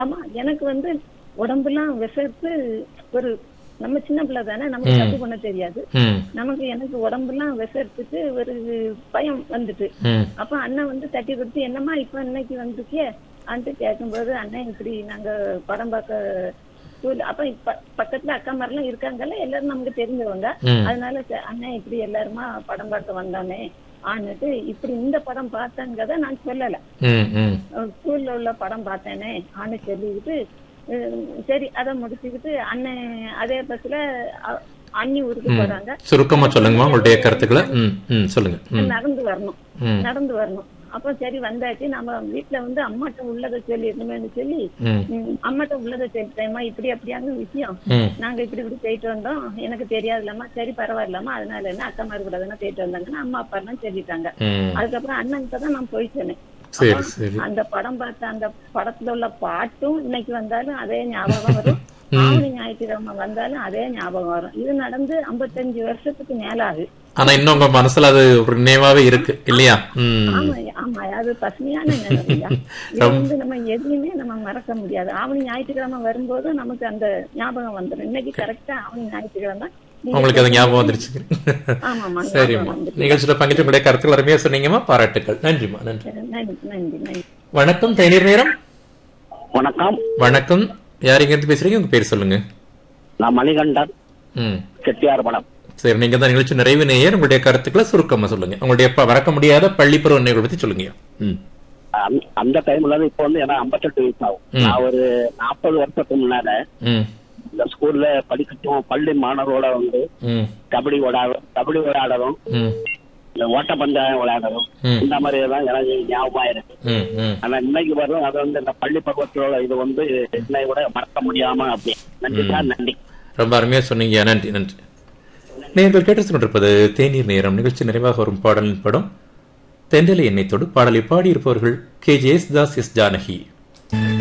ஆமா எனக்கு வந்து உடம்பெல்லாம் விசர்த்து ஒரு நம்ம சின்ன பிள்ளை தானே நமக்கு தப்பு பண்ண தெரியாது ம் நமக்கு எனக்கு உடம்பெல்லாம் விசர்த்துட்டு ஒரு பயம் வந்துட்டு ம் அப்ப அண்ணன் வந்து தட்டி கொடுத்து என்னம்மா இப்ப இன்னைக்கு வந்துருக்கே அன்ட்டு கேட்கும்போது அண்ணன் இப்படி நாங்க படம் பார்க்க ஸ்கூல் அப்ப இப்ப பக்கத்துல அக்கா மாதிரிலாம் இருக்காங்கல்ல எல்லாரும் நமக்கு தெரிஞ்சவங்க ம். அதனால ச- அண்ணன் இப்படி எல்லாருமா படம் பார்க்க வந்தானே ஆனுட்டு இப்படி இந்த படம் பார்த்தாங்கத நான் சொல்லல ம் ம் ஸ்கூல்ல உள்ள படம் பார்த்தேனே ஆனு சொல்லிக்கிட்டு அஹ் சரி அதை முடிச்சுக்கிட்டு அண்ணன் அதே பஸ்ல அ- அண்ணி ஊருக்கு போறாங்க சுருக்கமா சொல்லுங்கம்மா உங்களுடைய கருத்துக்களை ம் ம் சொல்லுங்க ம் நடந்து வரணும் ம் நடந்து வரணும் அப்ப சரி வந்தாச்சு நம்ம வீட்டுல வந்து அம்மாட்ட உள்ளதை சொல்லிடணுமேனு சொல்லி ம் ம், அம்மாட்ட உள்ளதை சொல்லிட்டேம்மா இப்படி அப்படியான விஷயம் ம் நாங்க இப்படி இப்படி போயிட்டு வந்தோம் எனக்கு தெரியாதுலம்மா சரி பரவாயில்லம்மா அதனால என்ன அக்கா மாதிரி கூட தானே போயிட்டு வந்தாங்கன்னு அம்மா அப்பா எல்லாம் சொல்லிட்டாங்க ம் அதுக்கப்புறம் அண்ணன்கிட்ட தான் நான் போய் சொன்னேன் சரி சரி அந்த படம் பார்த்த அந்த படத்துல உள்ள பாட்டும் இன்னைக்கு வந்தாலும் அதே ஞாபகம் வரும் ஆவணி ஞாயிற்றுக்கிழமை வந்தாலும் அதே ஞாபகம் வரும் இது நடந்து 55 வருஷத்துக்கு மேல ஆகுது ஆனா இன்னும் உங்க மனசுல அது ஒரு நினைவாவே இருக்கு இல்லையா ம் ஆமா ஆமா அது பசுமையான நினைவுயா இது வந்து நம்ம எதையுமே நம்ம மறக்க முடியாது ஆவணி ஞாயிற்றுக்கிழமை வரும்போது நமக்கு அந்த ஞாபகம் வந்துடும் இன்னைக்கு கரெக்டா ஆவணி ஞாயிற்றுக்கிழமை நீங்க உங்களுக்கு அது ஞாபகம் வந்துருச்சு ஆமாமா சரிம்மா ஞாபகம் வந்துட்டு. நிகழ்ச்சியில பங்கிட்டு உங்களுடைய கருத்துக்கள் அருமையா சொன்னீங்கம்மா பாராட்டுக்கள் நன்றிம்மா நன்றி நன்றி நன்றி நன்றி வணக்கம் தேநீர் நேரம் வணக்கம் வணக்கம் யார் இங்க இருந்து பேசுறீங்க உங்க பேர் சொல்லுங்க நான் மணிகண்டன் ம் செட்டியார் படம் சரி நீங்க தான் நிகழ்ச்சி நிறைவு நேயர் உங்களுடைய கருத்துக்களை சுருக்கமா சொல்லுங்க உங்களுடைய ப- மறக்க முடியாத பள்ளி பருவ நினைவுகளை பத்தி சொல்லுங்க ம் அந்த- அந்த டைம்ல இருந்து இப்போ வந்து எனக்கு ஐம்பத்தெட்டு வயசு ஆகும் ம். நான் ஒரு நாற்பது வருஷத்துக்கு முன்னால ம் இந்த ஸ்கூல்ல படிக்கட்டும் பள்ளி மாணவரோட வந்து ம் கபடி விளையாட கபடி விளையாடணும் ம் இந்த ஓட்டப்பந்தயம் விளையாடணும் ம். இந்த மாதிரி எல்லாம் எனக்கு ஞாபகமா இருக்கு ம் ம் ஆனா இன்னைக்கு வரும் அது வந்து இந்த பள்ளி பருவத்தோட இது வந்து இன்னை கூட மறக்க முடியாம அப்படி நன்றி சார் நன்றி ரொம்ப அருமையா சொன்னீங்க நன்றி நன்றி நீங்கள் கேட்டு கொண்டிருப்பது தேநீர் நேரம் நிகழ்ச்சி நிறைவாக வரும் பாடலின் படம் தென்றலை எண்ணெய் தொடு பாடலை பாடியிருப்பவர்கள் K J Yesudas S Janaki